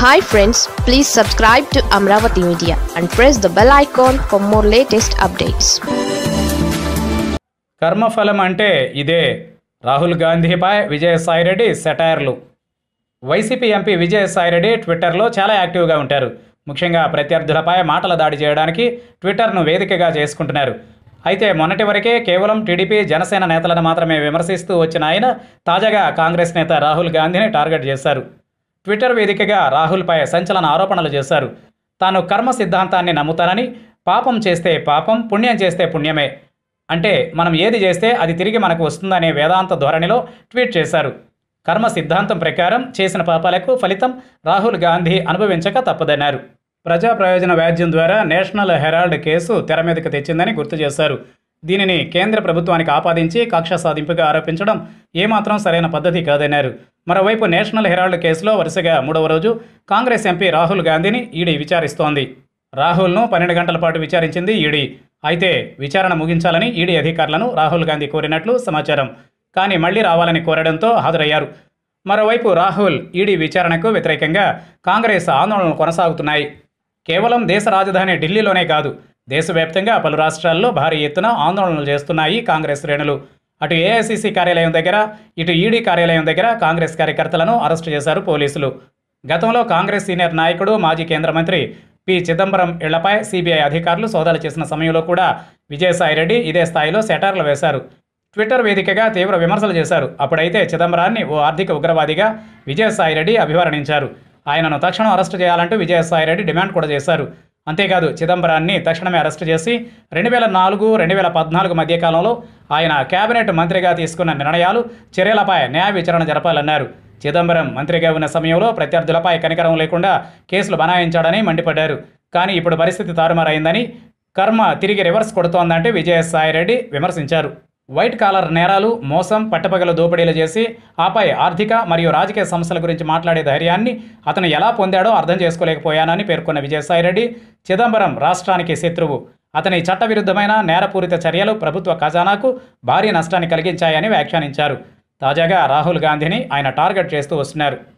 hi friends please subscribe to Amaravati media and press the bell icon for more latest updates కర్మఫలం అంటే ఇదే రాహుల్ గాంధీపై విజయసాయిరెడ్డి సెటైర్లు YCP MP Vijayasai Reddy ట్విట్టర్లో చాలా యాక్టివ్గా ఉంటారు ముఖ్యంగా ప్రత్యర్థులపై మాటల దాడి చేయడానికి ట్విట్టర్ను వేదికగా చేసుకుంటున్నారు అయితే మొన్నటి వరకే కేవలం టీడీపీ జనసేన నేతలను మాత్రమే విమర్శిస్తూ వచ్చిన ఆయన తాజాగా కాంగ్రెస్ నేత రాహుల్ గాంధీని టార్గెట్ చేశారు ట్విట్టర్ వేదికగా రాహుల్పై సంచలన ఆరోపణలు చేశారు తాను కర్మ సిద్ధాంతాన్ని నమ్ముతానని పాపం చేస్తే పాపం పుణ్యం చేస్తే పుణ్యమే అంటే మనం ఏది చేస్తే అది తిరిగి మనకు వస్తుందనే వేదాంత ధోరణిలో ట్వీట్ చేశారు కర్మ సిద్ధాంతం ప్రకారం చేసిన పాపాలకు ఫలితం రాహుల్ గాంధీ అనుభవించక తప్పదన్నారు ప్రజా ప్రయోజన వ్యాజ్యం ద్వారా నేషనల్ హెరాల్డ్ కేసు తెర మీదకు తెచ్చిందని గుర్తు చేశారు దీనిని కేంద్ర ప్రభుత్వానికి ఆపాదించి కక్ష సాధింపుగా ఆరోపించడం ఏమాత్రం సరైన పద్ధతి కాదన్నారు మరోవైపు నేషనల్ హెరాల్డ్ కేసులో వరుసగా మూడవ రోజు కాంగ్రెస్ ఎంపీ రాహుల్ గాంధీని ఈడీ విచారిస్తోంది రాహుల్ను పన్నెండు గంటల పాటు విచారించింది ఈడీ అయితే విచారణ ముగించాలని ఈడీ అధికారులను రాహుల్ గాంధీ కోరినట్లు సమాచారం కానీ మళ్లీ రావాలని కోరడంతో హాజరయ్యారు మరోవైపు రాహుల్ ఈడీ విచారణకు వ్యతిరేకంగా కాంగ్రెస్ ఆందోళనలు కొనసాగుతున్నాయి కేవలం దేశ రాజధాని ఢిల్లీలోనే కాదు దేశవ్యాప్తంగా పలు రాష్ట్రాల్లో భారీ ఎత్తున ఆందోళనలు చేస్తున్నాయి కాంగ్రెస్ శ్రేణులు అటు ఏఐసిసి కార్యాలయం దగ్గర ఇటు ఈడీ కార్యాలయం దగ్గర కాంగ్రెస్ కార్యకర్తలను అరెస్టు చేశారు పోలీసులు గతంలో కాంగ్రెస్ సీనియర్ నాయకుడు మాజీ కేంద్ర మంత్రి పి చిదంబరం ఇళ్లపై సిబిఐ అధికారులు సోదాలు చేసిన సమయంలో కూడా విజయసాయిరెడ్డి ఇదే స్థాయిలో సెటార్లు వేశారు ట్విట్టర్ వేదికగా తీవ్ర విమర్శలు చేశారు అప్పుడైతే చిదంబరాన్ని ఓ ఆర్థిక ఉగ్రవాదిగా విజయసాయిరెడ్డి అభివర్ణించారు ఆయనను తక్షణం అరెస్టు చేయాలంటూ విజయసాయిరెడ్డి డిమాండ్ కూడా చేశారు అంతేకాదు చిదంబరాన్ని తక్షణమే అరెస్టు చేసి రెండు వేల నాలుగు రెండు వేల పద్నాలుగు మధ్యకాలంలో ఆయన కేబినెట్ మంత్రిగా తీసుకున్న నిర్ణయాలు చర్యలపై న్యాయ విచారణ జరపాలన్నారు చిదంబరం మంత్రిగా ఉన్న సమయంలో ప్రత్యర్థులపై కనికరం లేకుండా కేసులు బనాయించాడని మండిపడ్డారు కానీ ఇప్పుడు పరిస్థితి తారుమారైందని కర్మ తిరిగి రివర్స్ కొడుతోందంటే విజయసాయిరెడ్డి విమర్శించారు వైట్ కాలర్ నేరాలు మోసం పట్టపగల దోపిడీలు చేసి ఆపై ఆర్థిక మరియు రాజకీయ సమస్యల గురించి మాట్లాడే ధైర్యాన్ని అతను ఎలా పొందాడో అర్థం చేసుకోలేకపోయానని పేర్కొన్న విజయసాయిరెడ్డి చిదంబరం రాష్ట్రానికి శత్రువు అతని చట్టవిరుద్ధమైన నేరపూరిత చర్యలు ప్రభుత్వ ఖజానాకు భారీ నష్టాన్ని కలిగించాయని వ్యాఖ్యానించారు తాజాగా రాహుల్ గాంధీని ఆయన టార్గెట్ చేస్తూ వస్తున్నారు